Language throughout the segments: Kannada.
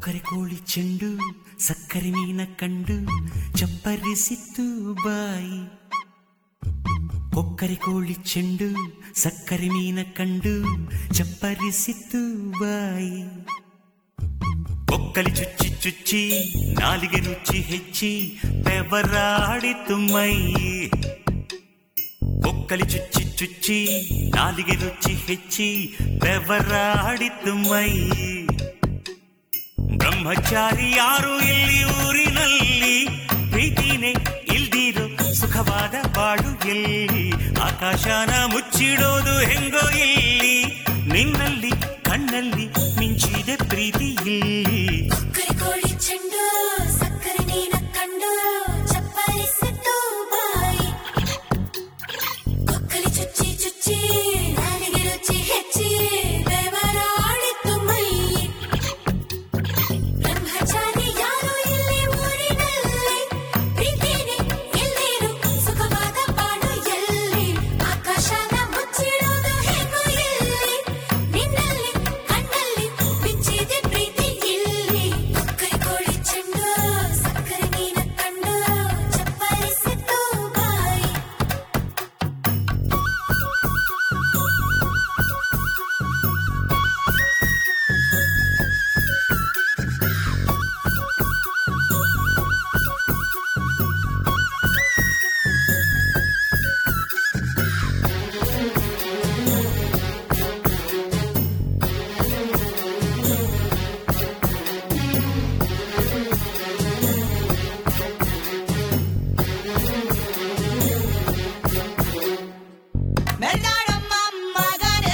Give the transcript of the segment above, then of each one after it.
ಕೊಕ್ಕರೆ ಕೋಳಿ ಚೆಂಡು ಸಕ್ಕರೆ ಮೀನ ಕಂಡು ಚಪ್ಪರಿಸಿತ್ತು ಬಾಯಿ ಕೊಕ್ಕರೆ ಕೋಳಿ ಚೆಂಡು ಸಕ್ಕರೆ ಮೀನ ಕಂಡು ಚಪ್ಪರಿಸಿತ್ತು ಬಾಯಿ ಕೊಕ್ಕಲಿ ಚುಚ್ಚಿ ಚುಚ್ಚಿ ನಾಲಿಗೆ ರುಚಿ ಹೆಚ್ಚಿ ಬೆವರಾಡಿತು ಮೈ ಕೊಕ್ಕಲಿ ಚುಚ್ಚಿ ಚುಚ್ಚಿ ನಾಲಿಗೆ ರುಚಿ ಹೆಚ್ಚಿ ಬೆವರಾಡಿತು ಮೈ ಬ್ರಹ್ಮಚಾರಿ ಯಾರು ಇಲ್ಲಿ ಊರಿನಲ್ಲಿ ಪ್ರೀತಿನೇ ಇಲ್ದಿರೋ ಸುಖವಾದ ಬಾಳು ಎಲ್ಲಿ ಆಕಾಶನ ಮುಚ್ಚಿಡೋದು ಹೆಂಗೋ ಇಲ್ಲಿ ನಿನ್ನಲ್ಲಿ ಕಣ್ಣಲ್ಲಿ ಮಿಂಚಿದೆ ಪ್ರೀತಿ ಇಲ್ಲಿ ಕೊಕ್ಕರೆ ಕೋಳಿ ಚೆಂಡು ಸಕ್ಕರೆ ನೀನ ಕಂಡು ಚಪ್ಪರಿಸಿತು ಬಾಯಿ ಕೊಕ್ಕಲಿ ಚುಚ್ಚಿ ಚುಚ್ಚಿ ನಾಲಿಗೆ ರುಚಿ ಹೆಚ್ಚಿ ಬೆವರಾಡಿತು ಮೈ ಬ್ರಹ್ಮಚಾರಿ ಯಾರು ಇಲ್ಲಿ ಊರಿನಲ್ಲಿ ಪ್ರೀತಿನೇ ಎಲ್ಲಿರು ಸುಖವಾದ ಬಾಳು ಎಲ್ಲಿ ಆಕಾಶನ ಮುಚ್ಚಿಡೋದು ಹೇಗೋ ಇಲ್ಲಿ ನಿನ್ನಲ್ಲಿ ಕಣ್ಣಲ್ಲಿ ಬಿಚ್ಚಿದೆ ಪ್ರೀತಿ ಇಲ್ಲಿ ಕೊಕ್ಕರೆ ಕೋಳಿ ಚೆಂಡು ಸಕ್ಕರೆ ನೀನ ಕಂಡು ಚಪ್ಪರಿಸಿತು ಬಾಯಿ ಮೆಲ್ಲಾಡಮ್ಮ ಮಗನೇ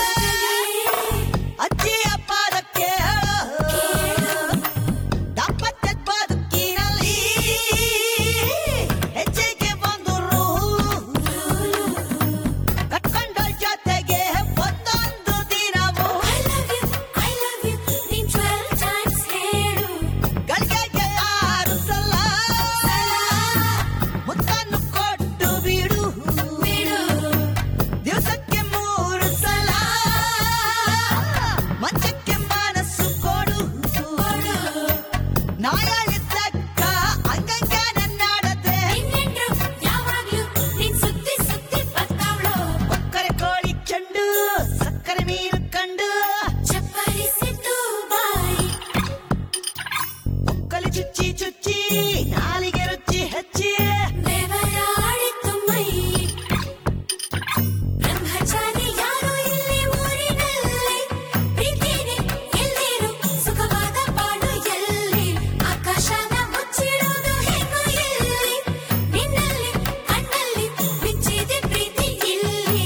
ಅಜ್ಜಿಯ ಪಾದಕ್ಕೆ ದಾಂಪತ್ಯದ ಬದುಕಿನಲ್ಲಿ ಹೆಜ್ಜೆಗೆ ಒಂದು ರೂಲು ಕಟ್ಕೊಂಡೋಳ್ ಜೊತೆಗೆ ಒಂದೊಂದು ದಿನವು I love you, I love you, ನೀನ್ 12 times ಹೇಳು ಗಳಿಗೆಗೆ ಆರು ಸಲ ಮುತ್ತನ್ನು ಕೊಟ್ಟು ಬಿಡು ಬಿಡು ದಿವಸಕ್ಕೆ ಮೂರು ಸಲ ಮಂಚಕ್ಕೆ ಮನಸ್ಸು ಕೊಡು ಕೊಡು ನಾಯಳಿದ್ದಕ್ಕ ಅಂಗಂಗ ನನ್ನಾಡದೆ ನಿನ್ನೆಂಟ್ರು ಯಾವಾಗ್ಲೂ ನೀನ್ ಸುತ್ತಿ ಸುತ್ತಿ ಬರ್ತಾವ್ಳು ಕೊಕ್ಕರೆ ಕೋಳಿ ಚೆಂಡು ಸಕ್ಕರೆ ಮೀನು ಕಂಡು ಚಪ್ಪರಿಸಿತು ಬಾಯಿ ಕೊಕ್ಕಲಿ ಚುಚ್ಚಿ ಚುಚ್ಚಿ ನಾಲಿಗೆ ರುಚಿ ಹೆಚ್ಚಿ ಬೆವರಾಡಿತು ಮೈ ಬ್ರಹ್ಮಚಾರಿ ಯಾರು ಇಲ್ಲಿ ಊರಿನಲ್ಲಿ ಪ್ರೀತಿನೇ ಎಲ್ಲಿರು ಸುಖವಾದ ಬಾಳು ಎಲ್ಲಿ ಆಕಾಶನ ಮುಚ್ಚಿಡೋದು ಹೇಗೋ ಇಲ್ಲಿ ನಿನ್ನಲ್ಲಿ ಕಣ್ಣಲ್ಲಿ ಬಿಚ್ಚಿದೆ ಪ್ರೀತಿ ಇಲ್ಲಿ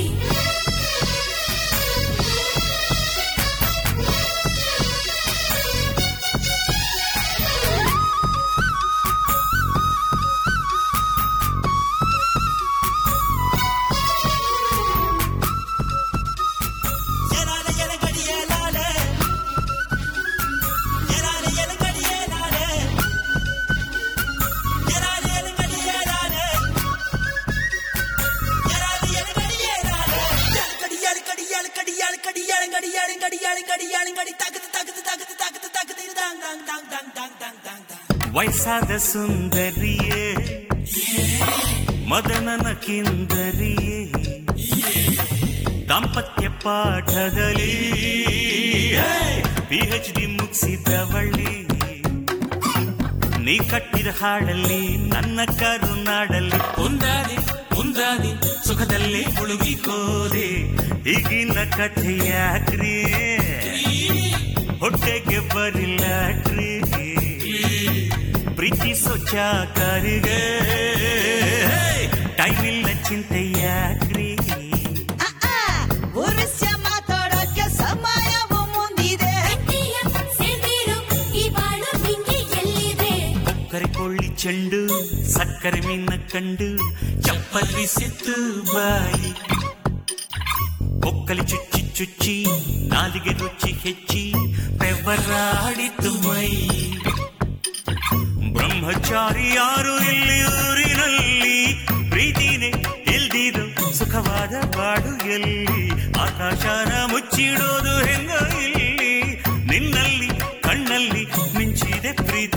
ವಯಸ್ಸಾದ ಸುಂದರಿಯೇ ಮದನನ ಕಿಂದರಿಯೇ ದಾಂಪತ್ಯ ಪಾಠದಲ್ಲಿ ಪಿ ಎಚ್ ಡಿ ಮುಗಿಸಿದವಳ್ಳಿ ನೀ ಕಟ್ಟಿದ ಹಾಡಲ್ಲಿ ನನ್ನ ಕರುನಾಡಲ್ಲಿ ಒಂದಾದಿ ಒಂದಾದಿ ಸುಖದಲ್ಲಿ ಮುಳುಗಿಕೋದೆ ಈಗಿನ ಕಥೆ ಯಾಕ್ರಿ ಹೊಟ್ಟೆಗೆ ಬರಿಲ್ಲಾಕ್ರಿ ಪ್ರೀತಿಸೋ ಚಾಕರಿಗೆ ಟೈಮ್ ಇಲ್ಲ ಚಿಂತೆ ಯಾಕ್ರಿ ಉರ್ವಿಸ್ಯ ಮಾತಾಡೋಕೆ ಸಮಯವು ಮುಂದಿದೆ ಗಟ್ಟಿಯ ಸೇರ್ದಿರೋ ಈ ಬಾಳು ನಿಂಗೆ ಎಲ್ಲಿದೆ ಕೊಕ್ಕರೆ ಕೊಳ್ಳಿ ಚೆಂಡು ಸಕ್ಕರೆ ಮೀನ ಕಂಡು ಚಪ್ಪಲಿಸಿತ್ತು ಬಾಯಿ ಕೊಕ್ಕಲಿ ಚುಚ್ಚಿ ಚುಚ್ಚಿ ನಾಲಿಗೆ ರುಚಿ ಹೆಚ್ಚಿ ಬೆವರಾಡಿತು ಮೈ ಬ್ರಹ್ಮಚಾರಿ ಯಾರು ಇಲ್ಲಿ ಊರಿನಲ್ಲಿ ಪ್ರೀತಿನೇ ಇಲ್ದಿರು ಸುಖವಾದ ಬಾಡು ಎಲ್ಲಿ ಆಕಾಶನ ಮುಚ್ಚಿಡೋದು ಹೆಂಗ ಇಲ್ಲಿ ನಿನ್ನಲ್ಲಿ ಕಣ್ಣಲ್ಲಿ ಪ್ರೀತಿ